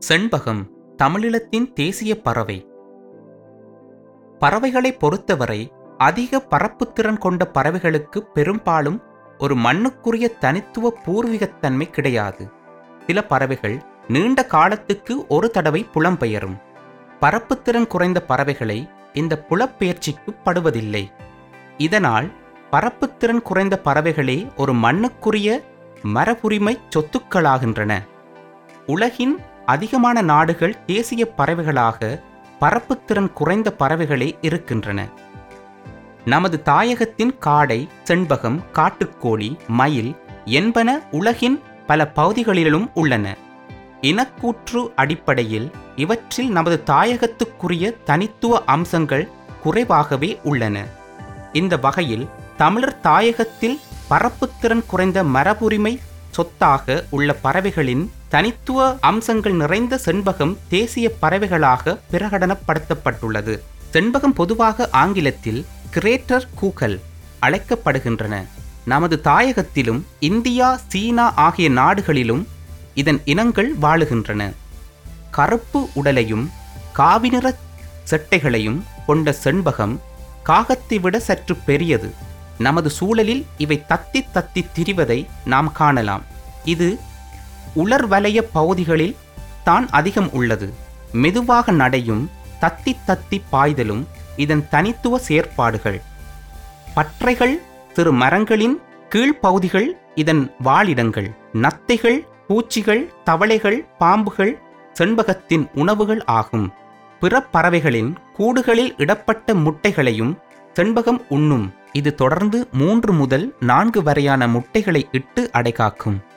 செண்பகம் தமிழீழத்தின் தேசிய பறவை பறவைகளை பொறுத்தவரை அதிக பரப்புத்திறன் கொண்ட பறவைகளுக்கு பெரும்பாலும் ஒரு மண்ணுக்குரிய தனித்துவ பூர்வீகத்தன்மை கிடையாது சில பறவைகள் நீண்ட காலத்துக்கு ஒரு தடவை புலம்பெயரும் பரப்புத்திறன் குறைந்த பறவைகளை இந்த புலப்பெயர்ச்சிக்கு படுவதில்லை இதனால் பரப்புத்திறன் குறைந்த பறவைகளே ஒரு மண்ணுக்குரிய மரபுரிமை சொத்துக்களாகின்றன உலகின் அதிகமான நாடுகள் தேசிய பறவைகளாக பரப்புத்திறன் குறைந்த பறவைகளே இருக்கின்றன நமது தாயகத்தின் காடை செண்பகம் காட்டுக்கோழி மயில் என்பன உலகின் பல பகுதிகளிலும் உள்ளன இனக்கூற்று அடிப்படையில் இவற்றில் நமது தாயகத்துக்குரிய தனித்துவ அம்சங்கள் குறைவாகவே உள்ளன இந்த வகையில் தமிழர் தாயகத்தில் பரப்புத்திறன் குறைந்த மரபுரிமை சொத்தாக உள்ள பறவைகளின் தனித்துவ அம்சங்கள் நிறைந்த செண்பகம் தேசிய பறவைகளாக பிரகடனப்படுத்தப்பட்டுள்ளது செண்பகம் பொதுவாக ஆங்கிலத்தில் கிரேட்டர் கூகல் அழைக்கப்படுகின்றன நமது தாயகத்திலும் இந்தியா சீனா ஆகிய நாடுகளிலும் இதன் இனங்கள் வாழுகின்றன கருப்பு உடலையும் காவிநிற செட்டைகளையும் கொண்ட செண்பகம் காகத்தை விட சற்று பெரியது நமது சூழலில் இவை தத்தி தத்தி திரிவதை நாம் காணலாம் இது உலர்வலய பகுதிகளில் தான் அதிகம் உள்ளது மெதுவாக நடையும் தத்தி தத்தி பாய்தலும் இதன் தனித்துவ செயற்பாடுகள் பற்றைகள் சிறு மரங்களின் கீழ்ப்பகுதிகள் இதன் வாழிடங்கள் நத்தைகள் பூச்சிகள் தவளைகள் பாம்புகள் செண்பகத்தின் உணவுகள் ஆகும் பிற பறவைகளின் கூடுகளில் இடப்பட்ட முட்டைகளையும் செண்பகம் உண்ணும் இது தொடர்ந்து மூன்று முதல் நான்கு வரையான முட்டைகளை இட்டு அடைகாக்கும்